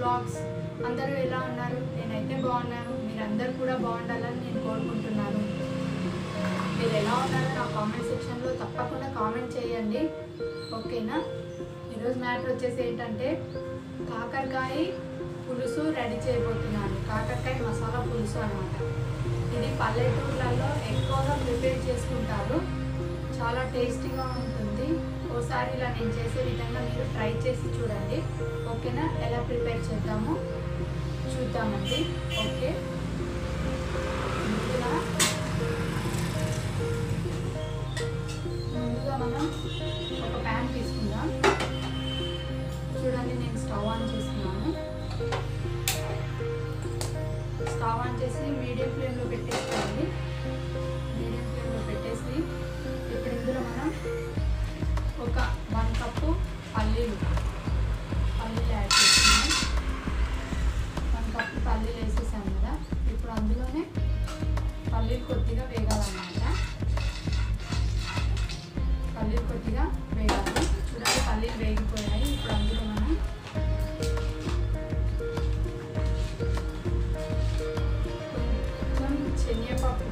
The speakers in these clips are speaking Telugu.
బ్లాగ్స్ అందరూ ఎలా ఉన్నారు నేనైతే బాగున్నాను మీరందరూ కూడా బాగుండాలని నేను కోరుకుంటున్నాను మీరు ఎలా ఉన్నారో నా కామెంట్ సెక్షన్లో తప్పకుండా కామెంట్ చేయండి ఓకేనా ఈరోజు మ్యాటర్ వచ్చేసి ఏంటంటే కాకరకాయ పులుసు రెడీ చేయబోతున్నాను కాకరకాయ మసాలా పులుసు అనమాట ఇది పల్లెటూర్లలో ఎక్కువగా ప్రిపేర్ చేసుకుంటారు చాలా టేస్టీగా ఉంటుంది ఓసారి ఇలా నేను చేసే విధంగా మీరు ట్రై చేసి చూడండి ఓకేనా ఎలా ప్రిపేర్ చేద్దామో చూద్దామండి ఓకే ముందుగా ముందుగా మనం ఒక ప్యాన్ తీసుకుందాం చూడండి నేను స్టవ్ ఆన్ చేస్తున్నాను స్టవ్ ఆన్ చేసి మీడియం ఫ్లేమ్లో పెట్టేసుకోండి మీడియం ఫ్లేమ్లో పెట్టేసి ఇప్పుడు ఇందులో మనం ఒక వన్ కప్పు పల్లీలు పల్లీలు యాడ్ చేస్తున్నాం వన్ కప్పు పల్లీలు వేసేసాం కదా ఇప్పుడు అందులోనే పల్లీలు కొద్దిగా వేగాలన్నమాట పల్లీలు కొద్దిగా వేగాలి చూడండి పల్లీలు వేగిపోయాయి ఇప్పుడు అందులో మనం కొంచెం శనగపప్పు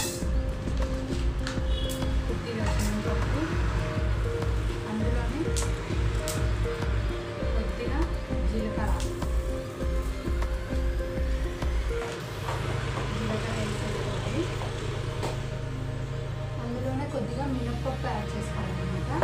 కొద్దిగా శనగపప్పు అందులోనే కొద్దిగా జీలకర్ర జీలకర్ర వేసుకోవాలి అందులోనే కొద్దిగా మినప్పప్పు యాడ్ చేసుకోవాలన్నమాట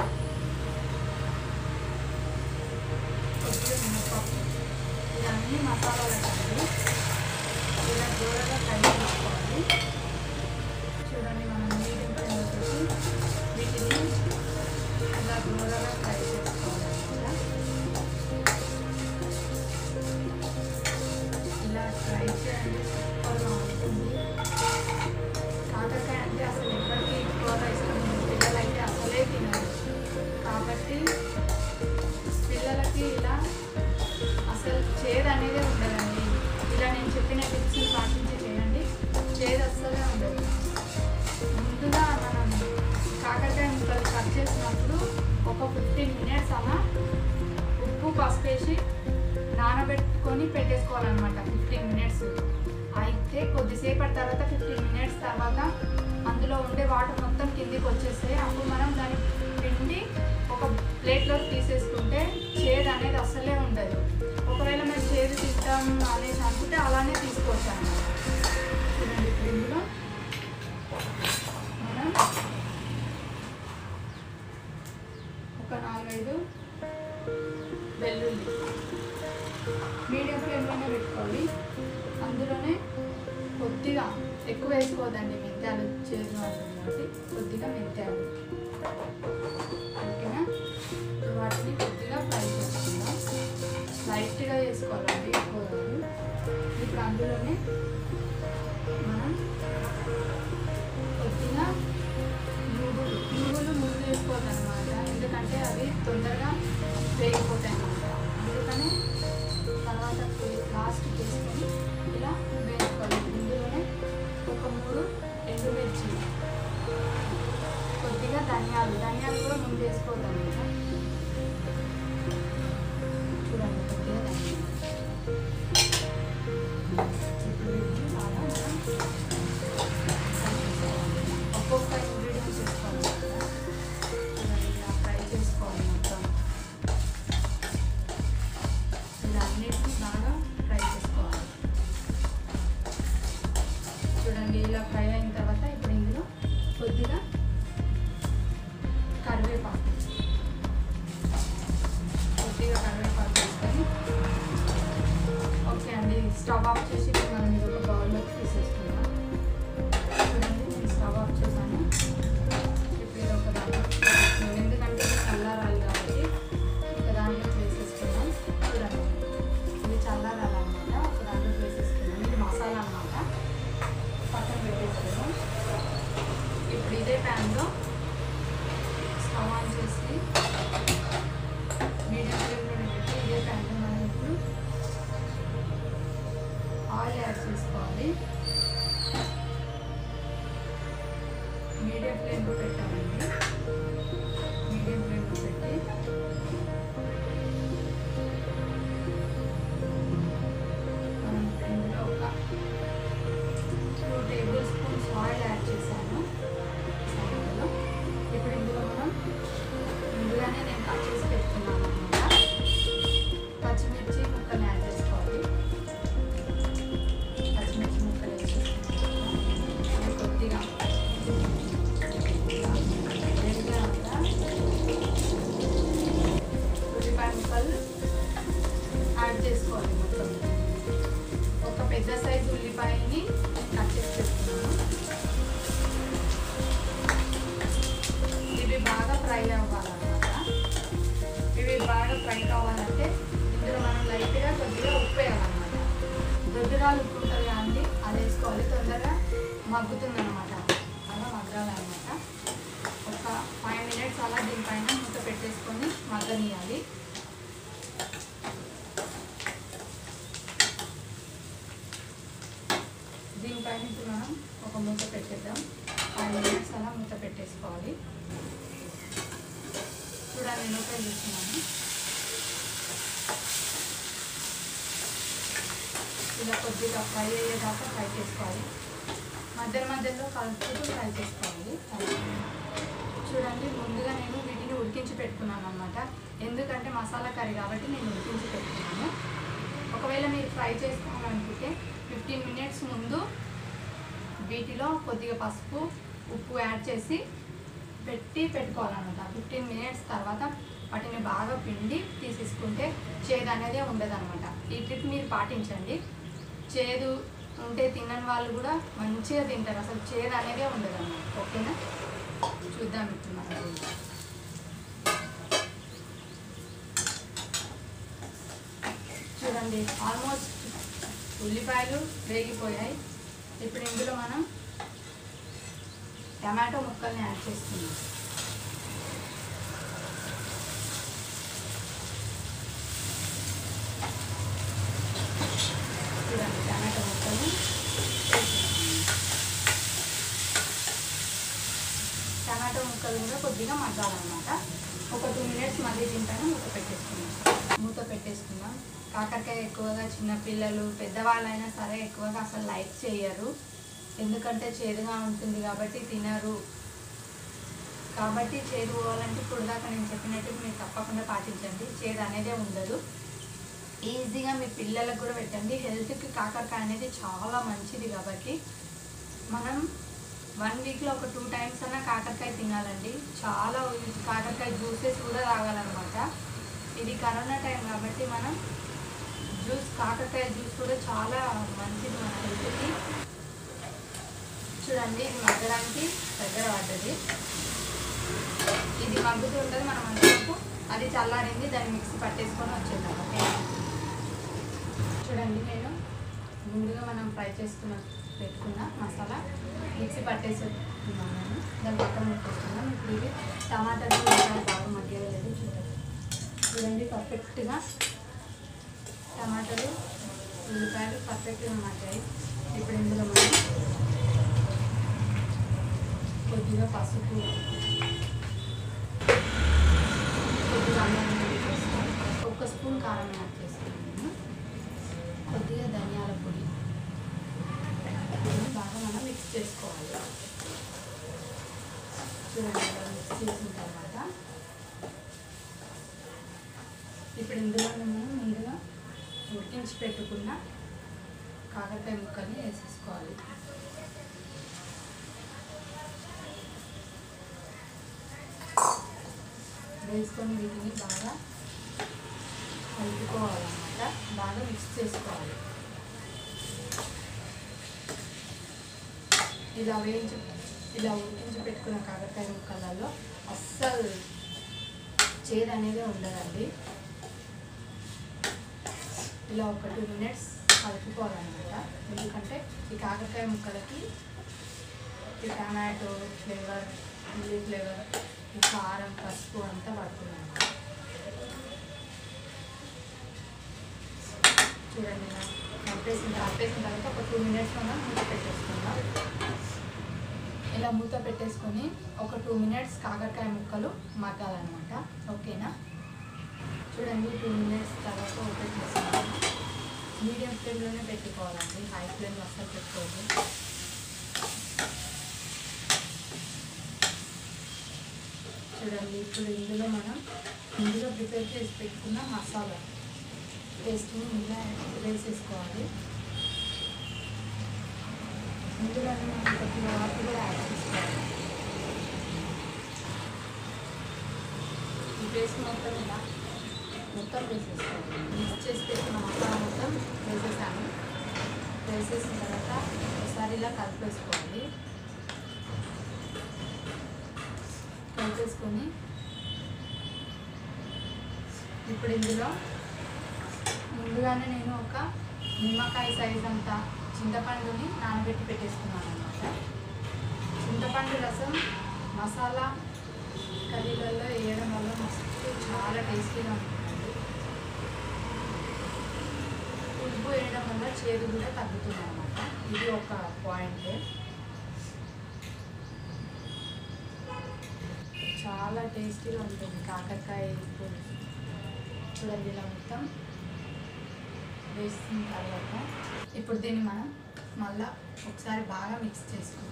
కొద్దిగా మినప్పప్పు ఇవన్నీ మసాలాలు కలిపి ఇలా దూరగా ఫ్రై చేసుకోవాలి చూడండి మనం మీడియం ఫ్లేమ్లో పెట్టి వీటిని ఇలా దూరగా ఫ్రై చేసుకోవాలన్నమాట ఇలా ఫ్రై చేయండి సూపర్గా ఉంటుంది కాకరకాయ అంటే అసలు ఎవరికి ఎక్కువగా ఇష్టం ఉండదు పిల్లలైతే అసలే తినరు కాబట్టి పిల్లలకి ఇలా అసలు చేదు అనేది ఉండదండి ఇలా నేను చెప్పిన టిప్స్ని పాటించి చేయండి చేదు అస్సలే ఉండదు ముందుగా మనం కాకరకాయ ముక్కలు కట్ చేసినప్పుడు ఒక ఫిఫ్టీన్ మినిట్స్ అలా ఉప్పు పసుపు వేసి నానబెట్టుకొని పెట్టేసుకోవాలన్నమాట ఫిఫ్టీన్ మినిట్స్ అయితే కొద్దిసేపటి తర్వాత ఫిఫ్టీన్ మినిట్స్ తర్వాత అందులో ఉండే వాటర్ మొత్తం కిందికి వచ్చేస్తాయి అప్పుడు మనం దాన్ని పిండి ఒక ప్లేట్లో తీసేసుకుంటే చేదు అనేది అస్సలే ఉండదు ఒకవేళ మేము చేదు తింటాం అనేసి అనుకుంటే అలానే తీసుకోవచ్చు అన్నమాట చూడండి ఇప్పుడు ఇందులో మనం ఒక నాలుగైదు వెల్లుల్లి మీడియం ఫ్లేమ్లోనే పెట్టుకోవాలి అందులోనే కొద్దిగా ఎక్కువ వేసుకోవద్దండి మెంతాలు చేదు ఉంటుంది కాబట్టి కొద్దిగా మెంతాలు ఓకేనా ఇప్పుడు వాటిని కొద్దిగా ఫ్రై చేసుకుందాం లైట్గా వేసుకోవాలండి ఎక్కువ కాదు ఇప్పుడు అందులోనే మనం కొద్దిగా నువ్వులు నువ్వులు ముందు వేసుకోవద్దు అనమాట ఎందుకంటే అవి తొందరగా వేగిపోతాయి అన్నమాట అందుకని తర్వాత లాస్ట్ చేసుకొని ఇలా వేసుకోవాలి ఇందులోనే ఒక మూడు ఎండుమిర్చి కొద్దిగా ధనియాలు ధనియాలు కూడా ముందు వేసుకోవద్దు అనమాట చూడండి కొద్దిగా ధనియాలు ఇప్పుడు వీటిని బాగా మనం ఒక్కొక్క ఇంగ్రీడియంట్స్ వేసుకోవాలి కదా చూడండి ఇలా ఫ్రై చేసుకోవాలి మొత్తం ఇలా అన్నిటిని బాగా ఫ్రై చేసుకోవాలి చూడండి ఇలా ఫ్రై అయిన తర్వాత ఇప్పుడు ఇందులో కొద్దిగా కరివేపాకు కొద్దిగా కరివేపాకు వేసుకొని ఓకే అండి స్టవ్ ఆఫ్ చేసి ఇప్పుడు మనం ఇది ఒక బౌల్లోకి తీసేసుకుందాం చూడండి నేను స్టవ్ ఆఫ్ చేశాను ఇప్పుడు ఇది ఒక దాంట్లో వేసేసుకున్నాను. ఎందుకంటే ఇది చల్లారాలి కాబట్టి ఒక దాంట్లో వేసేసుకున్నాం చూడండి ఇది చల్లారాలన్నమాట ఒక దాంట్లో వేసేసుకున్నాం ఇది మసాలా అన్నమాట పక్కన పెట్టేసుకున్నాం ఇప్పుడు ఇదే ప్యాన్లో స్టవ్ ఆన్ చేసి మీడియం ఫ్లేమ్లో పెట్టి ఇదే ప్యాన్లో మనం ఇప్పుడు ఆయిల్ యాడ్ చేసుకోవాలి మీడియం ఫ్లేమ్లో పెట్టాలండి మీడియం ఫ్లేమ్లో పెట్టి ఫ్రై అవ్వాలన్నమాట ఇవి బాగా ఫ్రై కావాలంటే ఇందులో మనం లైట్గా కొద్దిగా ఉప్పు వేయాలన్నమాట దొడ్డురాలు ఉప్పు ఉంటుంది కదండి అది వేసుకోవాలి తొందరగా మగ్గుతుంది అనమాట అలా మగ్గాలన్నమాట ఒక ఫైవ్ మినిట్స్ అలా దీనిపైన మూత పెట్టేసుకొని మగ్గనియాలి దీనిపైన ఇప్పుడు మనం ఒక మూత పెట్టేద్దాం ఫైవ్ మినిట్స్ అలా మూత పెట్టేసుకోవాలి చూడండి నేను ఓపెన్ చేస్తున్నాను ఇలా కొద్దిగా ఫ్రై అయ్యేదాకా ఫ్రై చేసుకోవాలి మధ్య మధ్యలో కలుపుతూ ఫ్రై చేసుకోవాలి చూడండి ముందుగా నేను వీటిని ఉడికించి పెట్టుకున్నాను అనమాట ఎందుకంటే మసాలా కర్రీ కాబట్టి నేను ఉడికించి పెట్టుకున్నాను ఒకవేళ మీరు ఫ్రై చేసుకోవాలనుకుంటే ఫిఫ్టీన్ మినిట్స్ ముందు వీటిలో కొద్దిగా పసుపు ఉప్పు యాడ్ చేసి పెట్టి పెట్టుకోవాలన్నమాట ఫిఫ్టీన్ మినిట్స్ తర్వాత వాటిని బాగా పిండి తీసేసుకుంటే చేదు అనేది ఉండదు అనమాట ఈ ట్రిక్ మీరు పాటించండి చేదు ఉంటే తినని వాళ్ళు కూడా మంచిగా తింటారు అసలు చేదు అనేదే ఉండదు అన్నమాట ఓకేనా చూద్దాం ఇప్పుడు మనం చూడండి ఆల్మోస్ట్ ఉల్లిపాయలు వేగిపోయాయి ఇప్పుడు ఇందులో మనం టమాటో ముక్కల్ని యాడ్ చేస్తున్నాం చూడండి టమాటో ముక్కల్ని వేసేస్తున్నాం. టమాటో ముక్కలు కూడా కొద్దిగా మగ్గాలన్నమాట ఒక టూ మినిట్స్ మళ్ళీ దీనిపైన మూత పెట్టేసుకున్నాం మూత పెట్టేసుకున్నాం కాకరకాయ ఎక్కువగా చిన్నపిల్లలు పెద్దవాళ్ళైనా సరే ఎక్కువగా అసలు లైక్ చేయరు ఎందుకంటే చేదుగా ఉంటుంది కాబట్టి తినరు కాబట్టి చేదు పోవాలంటే ఇప్పుడు దాకా నేను చెప్పినట్టు మీరు తప్పకుండా పాటించండి చేదు అనేదే ఉండదు ఈజీగా మీ పిల్లలకు కూడా పెట్టండి హెల్త్కి కాకరకాయ అనేది చాలా మంచిది కాబట్టి మనం వన్ వీక్లో ఒక టూ టైమ్స్ అన్నా కాకరకాయ తినాలండి చాలా కాకరకాయ జ్యూసెస్ కూడా తాగాలన్నమాట ఇది కరోనా టైం కాబట్టి మనం జ్యూస్ కాకరకాయ జ్యూస్ కూడా చాలా మంచిది మన హెల్త్కి చూడండి ఇది మగ్గడానికి దగ్గర పడ్డది ఇది మగ్గుతుంటుంది మనం అంతకు అది చల్లారింది దాన్ని మిక్సీ పట్టేసుకొని వచ్చేద్దాం ఓకే చూడండి నేను ముందుగా మనం ఫ్రై చేసుకున్న పెట్టుకున్న మసాలా మిక్సీ పట్టేసుకున్నాను నేను దాని పక్కన పెట్టుకున్నాను ఇప్పుడు ఇవి టమాటాలు ఉల్లిపాయలు బాగా మగ్గలేదు చూడండి చూడండి పర్ఫెక్ట్గా టమాటాలు ఉల్లిపాయలు పర్ఫెక్ట్గా మగ్గాయి ఇప్పుడు ఇందులో మనం కొద్దిగా పసుపు కొద్దిగా అల్లం వెల్లుల్లి వేసుకోవాలి ఒక స్పూన్ కారం యాడ్ చేసుకున్నాను కొద్దిగా ధనియాల పొడి బాగా మనం మిక్స్ చేసుకోవాలి చూడండి ఇలా మిక్స్ చేసిన తర్వాత ఇప్పుడు ఇందులో మనం ముందుగా ఉడికించి పెట్టుకున్న కాకరకాయ ముక్కల్ని వేసేసుకోవాలి వేసుకొని వీటిని బాగా కలుపుకోవాలన్నమాట బాగా మిక్స్ చేసుకోవాలి ఇలా వేయించి ఇలా ఉడికించి పెట్టుకున్న కాకరకాయ ముక్కలలో అస్సలు చేదు అనేది ఉండదండి ఇలా ఒక టూ మినిట్స్ కలుపుకోవాలన్నమాట ఎందుకంటే ఈ కాకరకాయ ముక్కలకి ఈ టమాటో ఫ్లేవర్ ఉల్లి ఫ్లేవర్ ఈ కారం పసుపు అంతా పడుతుంది అన్నమాట చూడండి ఇలా కలిపేసిన కలిపేసిన తర్వాత ఒక టూ మినిట్స్ మనం మూత పెట్టేసుకుందాం ఇలా మూత పెట్టేసుకొని ఒక టూ మినిట్స్ కాకరకాయ ముక్కలు మగ్గాలన్నమాట ఓకేనా చూడండి టూ మినిట్స్ తర్వాత ఓపెన్ చేసుకుందాం మీడియం ఫ్లేమ్లోనే పెట్టుకోవాలండి హై ఫ్లేమ్ అస్సలు పెట్టుకోవద్దు చూడండి ఇప్పుడు ఇందులో మనం ఇందులో ప్రిపేర్ చేసి పెట్టుకున్న మసాలా పేస్ట్ని ఇలా వేసేసుకోవాలి ఇందులో మనం కొద్దిగా వాటర్ కూడా యాడ్ చేసుకోవాలి ఈ పేస్ట్ మొత్తం ఇలా మొత్తం వేసేసుకోవాలి మిక్స్ చేసి పెట్టిన మసాలా మొత్తం వేసేసాను వేసేసిన తర్వాత ఒకసారి ఇలా కలిపేసుకోవాలి కలిపేసుకొని ఇప్పుడు ఇందులో ముందుగానే నేను ఒక నిమ్మకాయ సైజ్ అంతా చింతపండుని నానబెట్టి పెట్టేసుకున్నాను అనమాట చింతపండు రసం మసాలా కర్రీలలో వేయడం వల్ల మస్తు చాలా టేస్టీగా ఉంటుందండి ఉప్పు వేయడం వల్ల చేదు కూడా తగ్గుతుంది అనమాట ఇది ఒక పాయింట్ చాలా టేస్టీగా ఉంటుంది కాకరకాయ పులుసు చూడండి ఇలా మొత్తం వేసిన తర్వాత ఇప్పుడు దీన్ని మనం మళ్ళా ఒకసారి బాగా మిక్స్ చేసుకుంటాం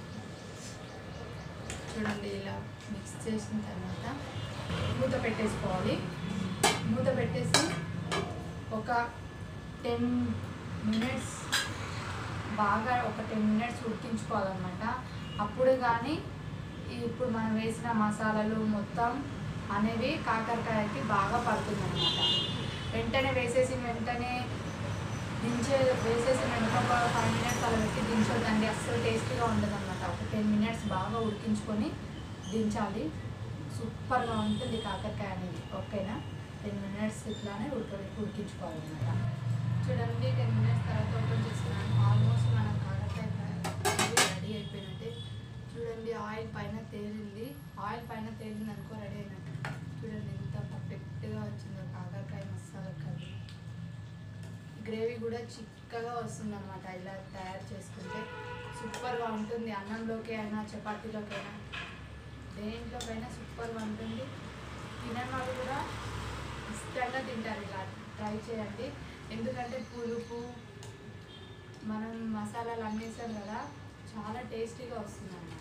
చూడండి ఇలా మిక్స్ చేసిన తర్వాత మూత పెట్టేసుకోవాలి మూత పెట్టేసి ఒక టెన్ మినిట్స్ బాగా ఒక టెన్ మినిట్స్ ఉడికించుకోవాలన్నమాట అప్పుడు కానీ ఇప్పుడు మనం వేసిన మసాలాలు మొత్తం అనేవి కాకరకాయకి బాగా పడుతుంది అనమాట వెంటనే వేసేసి వెంటనే దించే వేసేసి వెంటనే ఒక ఫైవ్ మినిట్స్ అలా పెట్టి దించొద్దండి అస్సలు టేస్టీగా ఉండదు అనమాట ఒక టెన్ మినిట్స్ బాగా ఉడికించుకొని దించాలి సూపర్గా ఉంటుంది కాకరకాయ అనేది ఓకేనా టెన్ మినిట్స్ ఇట్లానే ఉడక ఉడికించుకోవాలన్నమాట చూడండి టెన్ మినిట్స్ తర్వాత ఓపెన్ చేస్తున్నాను ఆల్మోస్ట్ మన కాకరకాయ రెడీ అయిపోయినట్టే చూడండి ఆయిల్ పైన తేలింది ఆయిల్ పైన తేలింది అనుకో రెడీ అయినట్టు చూడండి ఎంత పర్ఫెక్ట్గా వచ్చిందో కాకరకాయ మసాలా కర్రీ గ్రేవీ కూడా చిక్కగా వస్తుంది అనమాట ఇలా తయారు చేసుకుంటే సూపర్గా ఉంటుంది అన్నంలోకి అయినా చపాతీలోకి అయినా దేంట్లోకైనా సూపర్గా ఉంటుంది తినని వాళ్ళు కూడా ఇష్టంగా తింటారు ఇలా ట్రై చేయండి ఎందుకంటే పులుపు మనం మసాలాలు అన్నేసాం కదా చాలా టేస్టీగా వస్తుంది అనమాట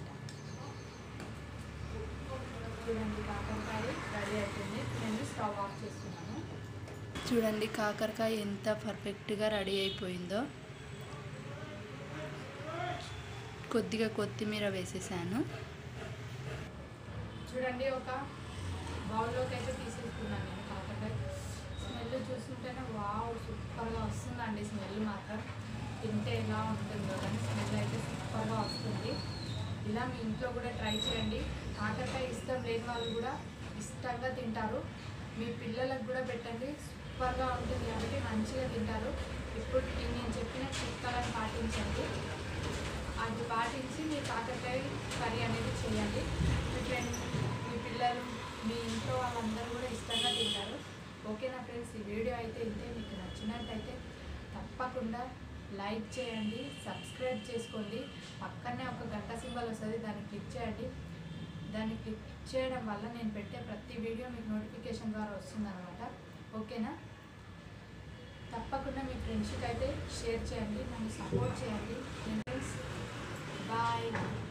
చూడండి కాకరకాయ రెడీ అయిపోయింది నేను స్టవ్ ఆఫ్ చేస్తున్నాను చూడండి కాకరకాయ ఎంత పర్ఫెక్ట్గా రెడీ అయిపోయిందో కొద్దిగా కొత్తిమీర వేసేసాను చూడండి ఒక బౌల్లోకి అయితే తీసేసుకున్నాను నేను కాకరకాయ స్మెల్ చూస్తుంటేనే వావ్ సూపర్గా వస్తుందండి స్మెల్ మాత్రం తింటే ఎలా ఉంటుందో కానీ స్మెల్ అయితే సూపర్గా వస్తుంది ఇలా మీ ఇంట్లో కూడా ట్రై చేయండి కాకరకాయ ఇష్టం లేని వాళ్ళు కూడా ఇష్టంగా తింటారు మీ పిల్లలకు కూడా పెట్టండి సూపర్గా ఉంటుంది కాబట్టి మంచిగా తింటారు ఇప్పుడు ఈ నేను చెప్పిన చిట్కాలను పాటించండి అది పాటించి మీ కాకరకాయ కర్రీ అనేది చేయండి మీ ఫ్రెండ్ మీ పిల్లలు మీ ఇంట్లో వాళ్ళందరూ కూడా ఇష్టంగా తింటారు ఓకేనా ఫ్రెండ్స్ ఈ వీడియో అయితే ఇంతే మీకు నచ్చినట్టయితే తప్పకుండా లైక్ చేయండి సబ్స్క్రైబ్ చేసుకోండి పక్కనే ఒక గంట సింబల్ వస్తుంది దాన్ని క్లిక్ చేయండి దాన్ని క్లిక్ చేయడం వల్ల నేను పెట్టే ప్రతి వీడియో మీకు నోటిఫికేషన్ ద్వారా వస్తుందన్నమాట ఓకేనా తప్పకుండా మీ ఫ్రెండ్స్కి అయితే షేర్ చేయండి నన్ను సపోర్ట్ చేయండి ఫ్రెండ్స్ బాయ్